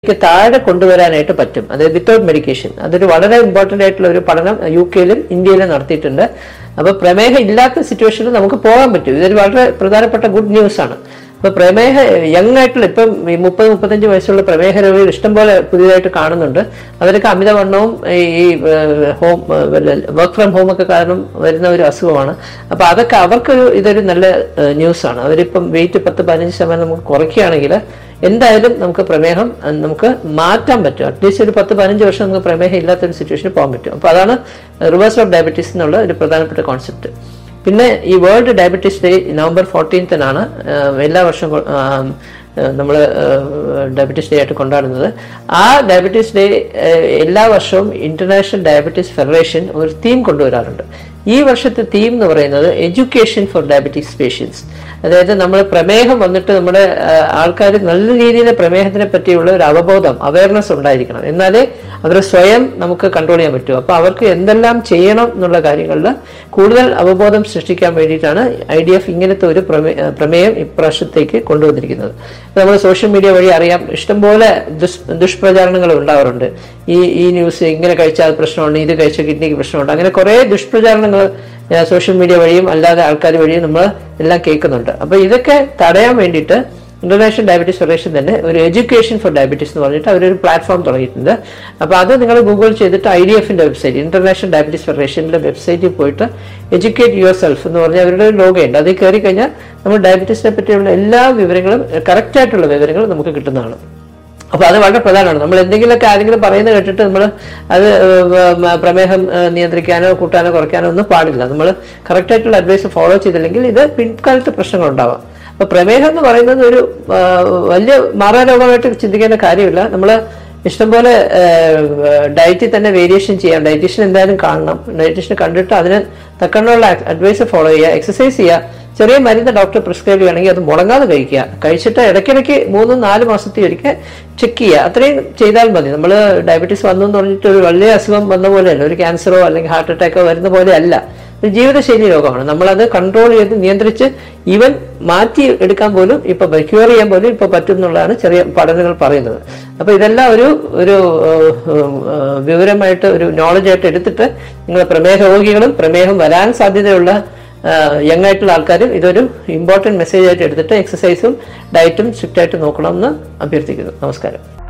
ക്ക് താഴെ കൊണ്ടുവരാനായിട്ട് പറ്റും അതായത് വിത്തൗട്ട് മെഡിക്കേഷൻ അതൊരു വളരെ ഇമ്പോർട്ടന്റ് ആയിട്ടുള്ള ഒരു പഠനം യു കെയിലും ഇന്ത്യയിലും നടത്തിയിട്ടുണ്ട് അപ്പൊ പ്രമേഹം ഇല്ലാത്ത സിറ്റുവേഷനിൽ നമുക്ക് പോകാൻ പറ്റും ഇതൊരു വളരെ പ്രധാനപ്പെട്ട ഗുഡ് ന്യൂസ് ആണ് അപ്പൊ പ്രമേഹ യങ് ആയിട്ടുള്ള ഇപ്പം ഈ മുപ്പത് മുപ്പത്തഞ്ച് വയസ്സുള്ള പ്രമേഹ രോഗികൾ ഇഷ്ടംപോലെ പുതിയതായിട്ട് കാണുന്നുണ്ട് അവരൊക്കെ അമിതവണ്ണവും ഈ ഈ, ഏഹ്, ഹോം വർക്ക് ഫ്രം ഹോം ഒക്കെ കാരണം വരുന്ന ഒരു അസുഖമാണ് അപ്പൊ അതൊക്കെ അവർക്കൊരു ഇതൊരു നല്ല ന്യൂസ് ആണ് അവരിപ്പം വെയിറ്റ് പത്ത് പതിനഞ്ച് ശതമാനം നമുക്ക് കുറയ്ക്കുകയാണെങ്കിൽ എന്തായാലും നമുക്ക് പ്രമേഹം അഹ് നമുക്ക് മാറ്റാൻ പറ്റും അറ്റ്ലീസ്റ്റ് ഒരു പത്ത് പതിനഞ്ച് വർഷം നമുക്ക് പ്രമേഹം ഇല്ലാത്തൊരു സിറ്റുവേഷനിൽ പോകാൻ പറ്റും അപ്പോൾ അതാണ് റിവേഴ്സൽ ഓഫ് ഡയബറ്റീസ് എന്നുള്ള ഒരു പ്രധാനപ്പെട്ട കോൺസെപ്റ്റ് പിന്നെ ഈ വേൾഡ് ഡയബറ്റീസ് ഡേ നവംബർ ഫോർട്ടീൻത്തിനാണ് എല്ലാ വർഷവും നമ്മൾ ഡയബറ്റീസ് ഡേ ആയിട്ട് കൊണ്ടാടുന്നത് ആ ഡയബറ്റീസ് ഡേ എല്ലാ വർഷവും ഇന്റർനാഷണൽ ഡയബറ്റീസ് ഫെഡറേഷൻ ഒരു തീം കൊണ്ടുവരാറുണ്ട് ഈ വർഷത്തെ തീം എന്ന് പറയുന്നത് എഡ്യൂക്കേഷൻ ഫോർ ഡയബറ്റീസ് പേഷ്യൻസ് അതായത് നമ്മൾ പ്രമേഹം വന്നിട്ട് നമ്മുടെ ആൾക്കാർ നല്ല രീതിയിൽ പ്രമേഹത്തിനെ പറ്റിയുള്ള ഒരു അവബോധം അവയർനെസ് ഉണ്ടായിരിക്കണം എന്നാലേ അവർ സ്വയം നമുക്ക് കൺട്രോൾ ചെയ്യാൻ പറ്റൂ അപ്പോൾ അവർക്ക് എന്തെല്ലാം ചെയ്യണം എന്നുള്ള കാര്യങ്ങളിൽ കൂടുതൽ അവബോധം സൃഷ്ടിക്കാൻ വേണ്ടിയിട്ടാണ് ഐ ഡി എഫ് ഇങ്ങനത്തെ ഒരു പ്രമേ- ഏഹ് പ്രമേയം ഇപ്രാവശ്യത്തേക്ക് കൊണ്ടുവന്നിരിക്കുന്നത് നമ്മൾ സോഷ്യൽ മീഡിയ വഴി അറിയാം ഇഷ്ടംപോലെ ദുഷ് ദുഷ്പ്രചാരണങ്ങൾ ഉണ്ടാവാറുണ്ട് ഈ ഈ ന്യൂസ് ഇങ്ങനെ കഴിച്ചാൽ പ്രശ്നമുണ്ട് ഇത് കഴിച്ചാൽ കിഡ്നിക്ക് പ്രശ്നമുണ്ട് അങ്ങനെ കുറേ ദുഷ്പ്രചാരണങ്ങൾ സോഷ്യൽ മീഡിയ വഴിയും അല്ലാതെ ആൾക്കാർ വഴിയും നമ്മൾ എല്ലാം കേൾക്കുന്നുണ്ട് അപ്പോൾ ഇതൊക്കെ തടയാൻ വേണ്ടിയിട്ട് ഇന്റർനാഷണൽ ഡയബറ്റീസ് ഫെഡറേഷൻ തന്നെ ഒരു എഡ്യൂക്കേഷൻ ഫോർ ഡയബറ്റീസ് എന്ന് പറഞ്ഞിട്ട് അവരൊരു പ്ലാറ്റ്ഫോം തുടങ്ങിയിട്ടുണ്ട് അപ്പോൾ അത് നിങ്ങൾ ഗൂഗിൾ ചെയ്തിട്ട് ഐ ഡി എഫിന്റെ വെബ്സൈറ്റ് ഇന്റർനാഷണൽ ഡയബറ്റീസ് ഫെഡറേഷന്റെ വെബ്സൈറ്റിൽ പോയിട്ട് എഡ്യൂക്കേറ്റ് യുവർ സെൽഫ് എന്ന് പറഞ്ഞ അവരുടെ ഒരു ലോഗയുണ്ട് അതിൽ കയറി കഴിഞ്ഞാൽ നമ്മൾ ഡയബറ്റീസിനെ പറ്റിയുള്ള എല്ലാ വിവരങ്ങളും കറക്റ്റ് ആയിട്ടുള്ള വിവരങ്ങൾ നമുക്ക് കിട്ടുന്നതാണ് അപ്പൊ അത് വളരെ പ്രധാനമാണ് നമ്മൾ എന്തെങ്കിലുമൊക്കെ ആരെങ്കിലും പറയുന്നത് കേട്ടിട്ട് നമ്മൾ അത് ഏഹ്, പ്രമേഹം ഏഹ്, നിയന്ത്രിക്കാനോ കൂട്ടാനോ കുറയ്ക്കാനോ ഒന്നും പാടില്ല നമ്മൾ കറക്റ്റ് ആയിട്ടുള്ള അഡ്വൈസ് ഫോളോ ചെയ്തില്ലെങ്കിൽ ഇത് പിൻകാലത്ത് പ്രശ്നങ്ങൾ ഉണ്ടാവാം അപ്പൊ പ്രമേഹം എന്ന് പറയുന്നത് ഒരു ആ, വലിയ മാറാരോഗമായിട്ട് ചിന്തിക്കേണ്ട കാര്യമില്ല നമ്മൾ ഇഷ്ടംപോലെ ഡയറ്റിൽ തന്നെ വേരിയേഷൻ ചെയ്യാം ഡയറ്റീഷ്യൻ എന്തായാലും കാണണം ഡയറ്റീഷ്യനെ കണ്ടിട്ട് അതിന് തക്കണ്ണുള്ള അഡ്വൈസ് ഫോളോ ചെയ്യുക എക്സസൈസ് ചെയ്യുക ചെറിയ മരുന്ന് ഡോക്ടർ പ്രിസ്ക്രൈബ് ചെയ്യുകയാണെങ്കിൽ അത് മുടങ്ങാതെ കഴിക്കുക കഴിച്ചിട്ട് ഇടയ്ക്കിടയ്ക്ക് മൂന്നും നാല് മാസത്തിൽ ഒരിക്കൽ ചെക്ക് ചെയ്യുക അത്രയും ചെയ്താൽ മതി നമ്മൾ ഡയബറ്റീസ് വന്നു എന്ന് പറഞ്ഞിട്ട് ഒരു വലിയ അസുഖം വന്ന പോലെയല്ല ഒരു ക്യാൻസറോ അല്ലെങ്കിൽ ഹാർട്ട് അറ്റാക്കോ വരുന്ന പോലെ അല്ല ഒരു ജീവിതശൈലി രോഗമാണ് നമ്മളത് കൺട്രോൾ ചെയ്ത് നിയന്ത്രിച്ച് ഈവൻ മാറ്റി എടുക്കാൻ പോലും ഇപ്പൊ ക്യൂർ ചെയ്യാൻ പോലും ഇപ്പൊ പറ്റും എന്നുള്ളതാണ് ചെറിയ പഠനങ്ങൾ പറയുന്നത് അപ്പൊ ഇതെല്ലാം ഒരു ഒരു ഏഹ്, ഏഹ്, വിവരമായിട്ട് ഒരു നോളജായിട്ട് എടുത്തിട്ട് നിങ്ങൾ പ്രമേഹ രോഗികളും പ്രമേഹം വരാൻ സാധ്യതയുള്ള യങ് ആയിട്ടുള്ള ആൾക്കാരും ഇതൊരു ഇമ്പോർട്ടൻറ്റ് മെസ്സേജ് ആയിട്ട് എടുത്തിട്ട് എക്സസൈസും ഡയറ്റും സ്ട്രിക്റ്റ് ആയിട്ട് നോക്കണമെന്ന് അഭ്യർത്ഥിക്കുന്നു നമസ്കാരം